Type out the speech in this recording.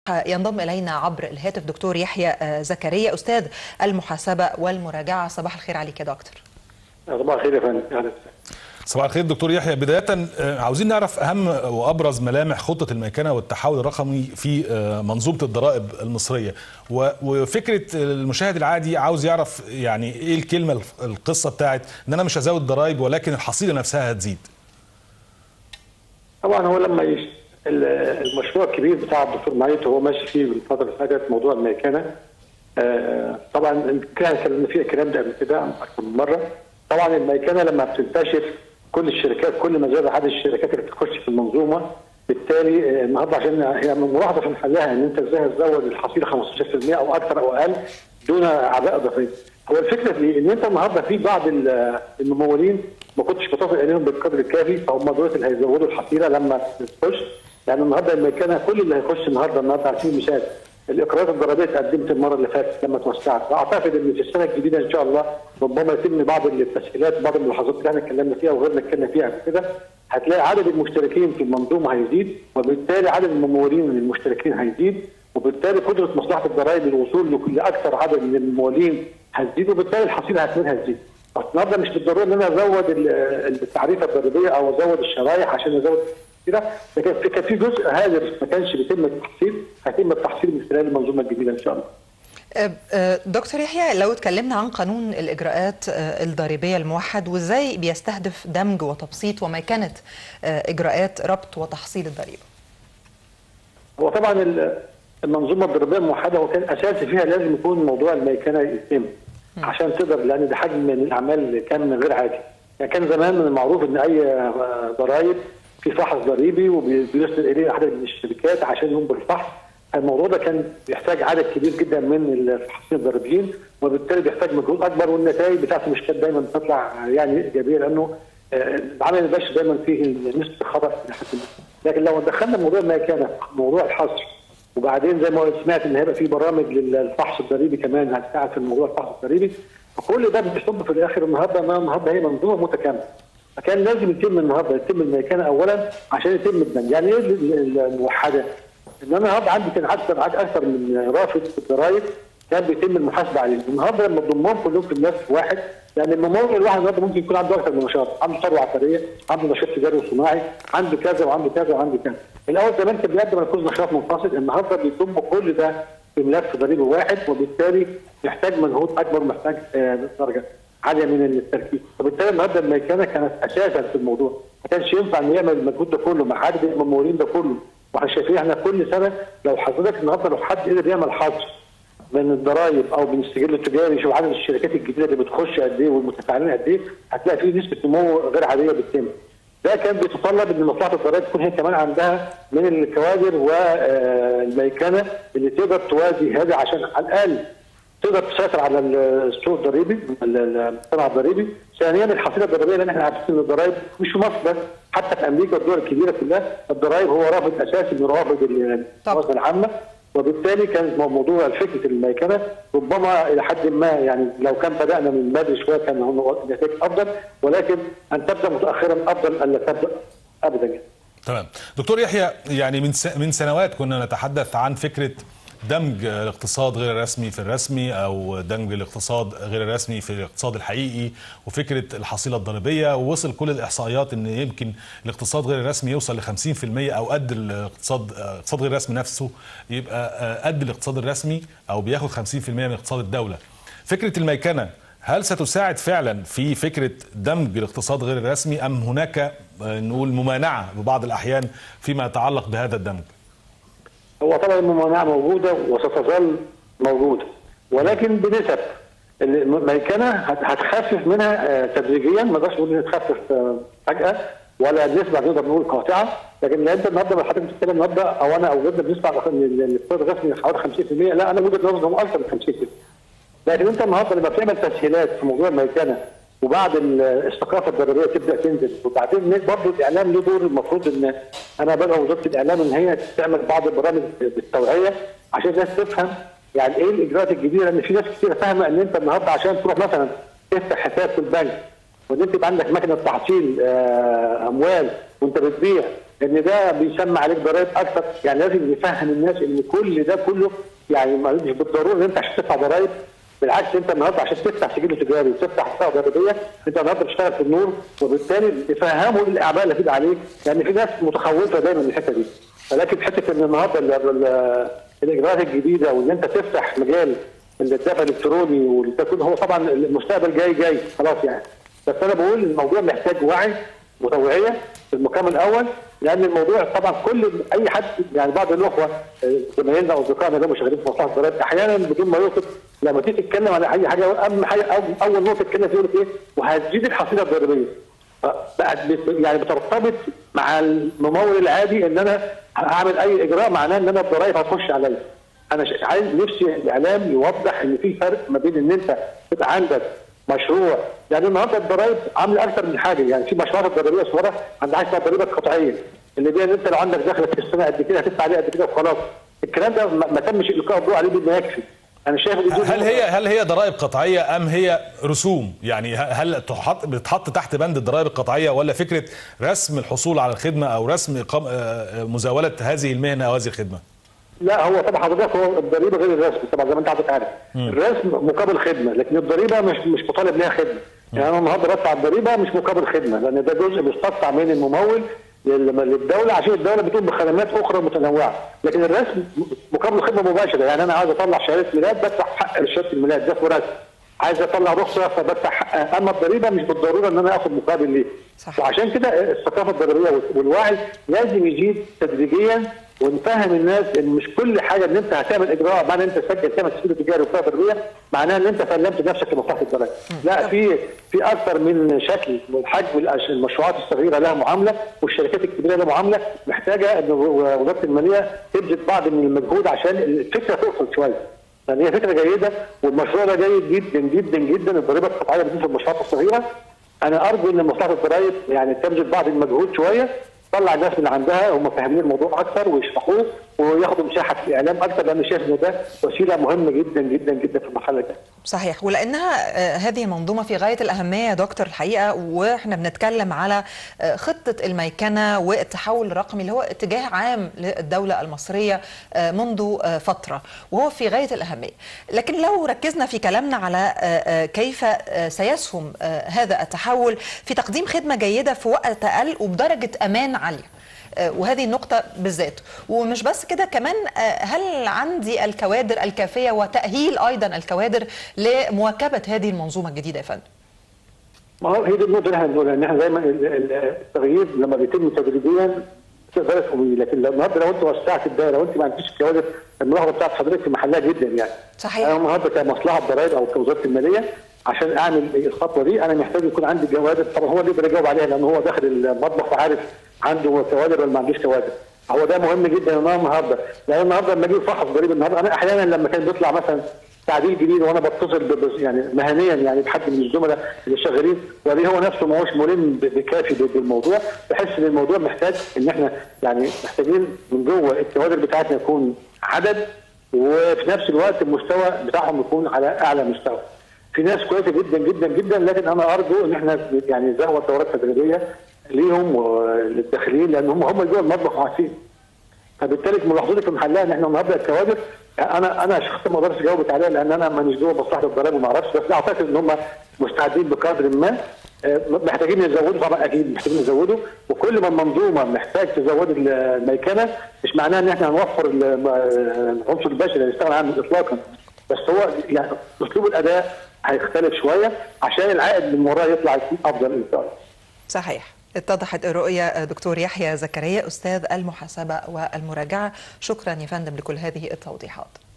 ينضم الينا عبر الهاتف دكتور يحيى زكريا استاذ المحاسبه والمراجعه صباح الخير عليك يا دكتور صباح الخير يا فندم صباح الخير دكتور يحيى بدايه عاوزين نعرف اهم وابرز ملامح خطه الميكنه والتحول الرقمي في منظومه الضرائب المصريه وفكره المشاهد العادي عاوز يعرف يعني ايه الكلمه القصه بتاعت ان انا مش هزود ضرائب ولكن الحصيله نفسها هتزيد طبعا هو لما يش... المشروع الكبير بتاع الدكتور معيط وهو ماشي فيه بالفتره اللي فاتت موضوع الميكنه آه طبعا كان اتكلمنا فيه الكلام ده قبل كده اكثر من مره طبعا الميكنه لما بتنتشر كل الشركات كل ما زاد عدد الشركات اللي بتخش في المنظومه بالتالي النهارده عشان هي ملاحظه في محلها ان انت ازاي هتزود الحصيله 15% او اكثر او اقل دون اعباء اضافيه. هو الفكره في ان انت النهارده في بعض الممولين ما كنتش بتوافق عليهم بالقدر الكافي فهم دول اللي هيزودوا الحصيله لما تخش يعني النهارده الميكنه كل اللي هيخش النهارده النهارده على سبيل المثال الاقرارات الضريبيه اتقدمت المره اللي فاتت لما توسعت واعتقد ان في السنه الجديده ان شاء الله ربما يتم بعض التسهيلات بعض الملاحظات اللي احنا اتكلمنا فيها وغيرنا اتكلمنا فيها قبل كده هتلاقي عدد المشتركين في المنظومه هيزيد وبالتالي عدد الممولين من المشتركين هيزيد وبالتالي قدره مصلحه الضرائب للوصول لاكثر عدد من الممولين هتزيد وبالتالي الحصيله هتكون هتزيد. النهارده مش بالضروره ان انا ازود التعريفه الضريبيه او ازود الشرايح عشان ازود كده لكن كان في جزء هادر ما كانش بيتم التحصيل هيتم التحصيل من خلال المنظومه الجديده ان شاء الله. دكتور يحيى لو اتكلمنا عن قانون الاجراءات الضريبيه الموحد وازاي بيستهدف دمج وتبسيط وميكنه اجراءات ربط وتحصيل الضريبه. هو طبعا المنظومه الضريبيه الموحده هو كان اساسي فيها لازم يكون موضوع الميكنه يتم عشان تقدر لان ده حجم من الاعمال كان غير عادي. يعني كان زمان من المعروف ان اي ضرائب في فحص ضريبي وبيرسل اليه عدد من الشركات عشان يقوم بالفحص الموضوع ده كان بيحتاج عدد كبير جدا من الفحاصين الضريبيين وبالتالي بيحتاج مجهود اكبر والنتائج بتاعته مش كانت دايما بتطلع يعني ايجابيه لانه العمل البشري دايما فيه نسبه الخطا لكن لو دخلنا موضوع ما كان موضوع الحصر وبعدين زي ما سمعت ان هيبقى في برامج للفحص الضريبي كمان هتساعد في موضوع الفحص الضريبي فكل ده بيصب في الاخر النهارده ما النهارده هي منظومه متكامله فكان لازم يتم النهارده يتم الميكنه اولا عشان يتم الدمج، يعني ايه الموحده؟ ان انا النهارده عندي كان اكثر اكثر من رافد في الضرايب كان بيتم المحاسبه عليه، النهارده لما تضمهم كلهم في النفس واحد يعني الممول الواحد النهارده ممكن يكون عنده اكثر من نشاط، عنده ثروه عقاريه، عنده نشاط تجاري وصناعي، عنده كذا وعنده كذا وعنده كذا. الاول زمان كان بيقدم يكون نشاط منفصل، النهارده بيضم كل ده في ملف ضريبي واحد وبالتالي يحتاج مجهود اكبر محتاج درجه عاليه من التركيز وبالتالي النهارده الميكنه كانت اساسا في الموضوع ما كانش ينفع انه يعمل المجهود ده كله مع عدد الممولين ده كله واحنا شايفين احنا كل سنه لو حضرتك النهارده لو حد قدر يعمل حظر من الضرائب او من السجل التجاري شوف عدد الشركات الجديده اللي بتخش قد ايه والمتفاعلين قد ايه هتلاقي فيه نسبه نمو غير عاديه بتتم. ده كان بيتطلب ان مصلحه الضرائب تكون هي كمان عندها من الكوادر والميكنه اللي تقدر توازي هذا عشان على الاقل تقدر تسيطر على السوق الضريبي المجتمع الضريبي ثانيا الحصيله الضريبيه لان احنا عارفين ان الضرائب مش في مصر بس حتى في امريكا والدول الكبيره كلها الضرائب هو رافد اساسي من روافد الموازنه العامه وبالتالي كان موضوع فكره الميكنه ربما الى حد ما يعني لو كان بدانا من بدري شويه كان النتائج افضل ولكن ان تبدا متاخرا افضل الا تبدا ابدا تمام دكتور يحيى يعني من من سنوات كنا نتحدث عن فكره دمج الاقتصاد غير الرسمي في الرسمي او دمج الاقتصاد غير الرسمي في الاقتصاد الحقيقي وفكره الحصيله الضريبيه ووصل كل الاحصائيات ان يمكن الاقتصاد غير الرسمي يوصل ل 50% او قد الاقتصاد الاقتصاد غير الرسمي نفسه يبقى قد الاقتصاد الرسمي او بياخد 50% من اقتصاد الدوله. فكره الميكنه هل ستساعد فعلا في فكره دمج الاقتصاد غير الرسمي ام هناك نقول ممانعه ببعض الاحيان فيما يتعلق بهذا الدمج؟ هو طبعا الممانعه موجوده وستظل موجوده ولكن بنسب الميكنه هتخفف منها تدريجيا ما نقدرش نقول هتخفف فجاه ولا نسبه نقدر نقول قاطعه لكن لا انت النهارده لو حضرتك بتتكلم النهارده او انا او غيرنا بنسمع الاقتصاد الرسمي حوالي 50% لا انا وجهه نظري اكثر من 50% لكن انت النهارده لما بتعمل تسهيلات في موضوع الميكنه وبعد الثقافه الضريبيه تبدا تنزل وبعدين برضه الاعلام له دور المفروض ان انا بدعو وزاره الاعلام ان هي تعمل بعض البرامج بالتوعيه عشان الناس تفهم يعني ايه الاجراءات الجديده لان في ناس كتير فاهمه ان انت النهارده عشان تروح مثلا تفتح حساب في البنك وان انت يبقى عندك مكنه تحصيل اموال وانت بتبيع لان ده بيسمى عليك ضرائب اكثر يعني لازم نفهم الناس ان كل ده كله يعني مش بالضروره ان انت عشان تدفع ضرائب بالعكس انت النهارده عشان تفتح سجل تجاري وتفتح حساب ضريبيه انت النهارده بتشتغل في النور وبالتالي تفهموا الاعباء اللي هتبقى عليك لان في ناس متخوفه دايما من الحته دي ولكن حته ان النهارده ال- ال- الاجراءات الجديده وان انت تفتح مجال الدفع الالكتروني والتكون هو طبعا المستقبل جاي جاي خلاص يعني بس انا بقول الموضوع محتاج وعي وتوعيه في المقام الاول لان الموضوع طبعا كل اي حد يعني بعض الاخوه آه، زمايلنا واصدقائنا اللي هم شغالين في مصلحه الضرائب احيانا بدون ما يقصد لما تيجي تتكلم على اي حاجه اهم حاجه أو- اول نقطه تتكلم فيها يقول لك ايه وهتزيد الحصيله الضريبيه بقت بت- يعني بترتبط مع الممول العادي ان انا هعمل اي اجراء معناه ان انا الضرائب هتخش عليا انا ش- عايز نفسي الاعلام يوضح ان في فرق ما بين ان انت تبقى عندك مشروع يعني النهارده الضرائب عامله اكثر من حاجه يعني في مشروعات الضريبيه الصغيره عندها حاجه اسمها الضريبه القطعيه اللي دي ان انت لو عندك دخل في السنه قد كده هتدفع عليه قد كده وخلاص الكلام ده ما ما تمش القاء الضوء عليه بما يكفي انا شايف إن دي هل هي هل هي ضرائب قطعيه ام هي رسوم يعني ه- هل تحط بتحط تحت بند الضرائب القطعيه ولا فكره رسم الحصول على الخدمه او رسم إقام آه، مزاوله هذه المهنه او هذه الخدمه لا هو طبعا حضرتك هو الضريبه غير الرسم طبعا زي ما انت حضرتك عارف الرسم مقابل خدمه لكن الضريبه مش مش مطالب ليها خدمه يعني انا النهارده بدفع الضريبه مش مقابل خدمه لان ده جزء بيستقطع من الممول لل- للدوله عشان الدوله بتقوم بخدمات اخرى متنوعه لكن الرسم مقابل خدمه مباشره يعني انا عايز اطلع شهاده ميلاد بدفع حق شهاده الميلاد ده في رسم عايز اطلع رخصه فبدفع حق اما الضريبه مش بالضروره ان انا اخد مقابل ليه صح. وعشان كده الثقافه الضريبيه والوعي لازم يزيد تدريجيا ونفهم الناس ان مش كل حاجه ان انت هتعمل اجراء معنى ان انت تسجل تعمل تسجيل تجاري وفيها ضريبيه معناها ان انت سلمت نفسك لمصلحه الضرائب. لا في في اكثر من شكل من حجم الأش- المشروعات الصغيره لها معامله والشركات الكبيره لها معامله محتاجه ان وزاره الماليه تبذل بعض من المجهود عشان الفكره توصل شويه. لان هي فكره جيده والمشروع ده جيد جدا جدا جدا الضريبه القطعيه بالنسبه للمشروعات الصغيره انا ارجو ان مصلحه الضرائب يعني تبذل بعض المجهود شويه تطلع الناس اللي عندها هم فاهمين الموضوع اكثر ويشرحوه وياخدوا مساحه في الاعلام اكثر لان شايف ان ده وسيله مهمه جدا جدا جدا في المرحله الجايه. صحيح ولانها آه، هذه المنظومه في غايه الاهميه يا دكتور الحقيقه واحنا بنتكلم على آه، خطه الميكنه والتحول الرقمي اللي هو اتجاه عام للدوله المصريه آه، منذ آه، فتره وهو في غايه الاهميه لكن لو ركزنا في كلامنا على آه، آه، كيف آه، سيسهم آه، هذا التحول في تقديم خدمه جيده في وقت اقل وبدرجه امان عاليه آه، وهذه النقطة بالذات ومش بس كده كمان آه، هل عندي الكوادر الكافية وتأهيل أيضا الكوادر لمواكبة هذه المنظومة الجديدة يا فندم ما هو هي دي النقطه اللي احنا بنقولها ان احنا دايما ال- ال- التغيير لما بيتم تدريجيا تقدر تقومي لكن لو النهارده لو انت وسعت الدائره وانت ما عندكش الكوادر الملاحظه بتاعت حضرتك في محلها جدا يعني. صحيح. انا النهارده كمصلحه ضرائب او كوزاره الماليه عشان اعمل الخطوه دي انا محتاج يكون عندي كوادر طبعا هو اللي يقدر يجاوب عليها لان هو داخل المطبخ وعارف عنده كوادر ولا ما عندوش كوادر. هو ده مهم جدا ان انا النهارده لان النهارده لما اجي افحص ضريب النهارده انا احيانا لما كان بيطلع مثلا تعديل جديد وانا بتصل ب- ب- يعني مهنيا يعني بحد من الزملاء اللي شغالين وليه هو نفسه ما هوش ملم ب- بكافي ب- بالموضوع بحس ان الموضوع محتاج ان احنا يعني محتاجين من جوه الكوادر بتاعتنا يكون عدد وفي نفس الوقت المستوى بتاعهم يكون على اعلى مستوى. في ناس كويسه جدا جدا جدا لكن انا ارجو ان احنا يعني نزود دورات تدريبيه ليهم وللداخلين لان هم هم اللي جوه المطبخ وعارفين. فبالتالي ملاحظتي في محلها ان احنا النهارده الكوادر انا انا شخصيا ما اقدرش اجاوبك عليها لان انا مانيش جوه مصلحه الضرائب وما اعرفش بس اعتقد ان هم مستعدين بقدر ما آه، محتاجين يزودوا طبعا اكيد محتاجين يزودوا وكل ما المنظومه محتاج تزود الميكنه مش معناه ان احنا هنوفر ال- آه، العنصر البشري اللي نستغنى عنه اطلاقا بس هو يعني اسلوب الاداء هيختلف شويه عشان العائد من وراه يطلع يكون افضل ان شاء الله صحيح اتضحت الرؤية دكتور يحيى زكريا أستاذ المحاسبة والمراجعة شكرا يا فندم لكل هذه التوضيحات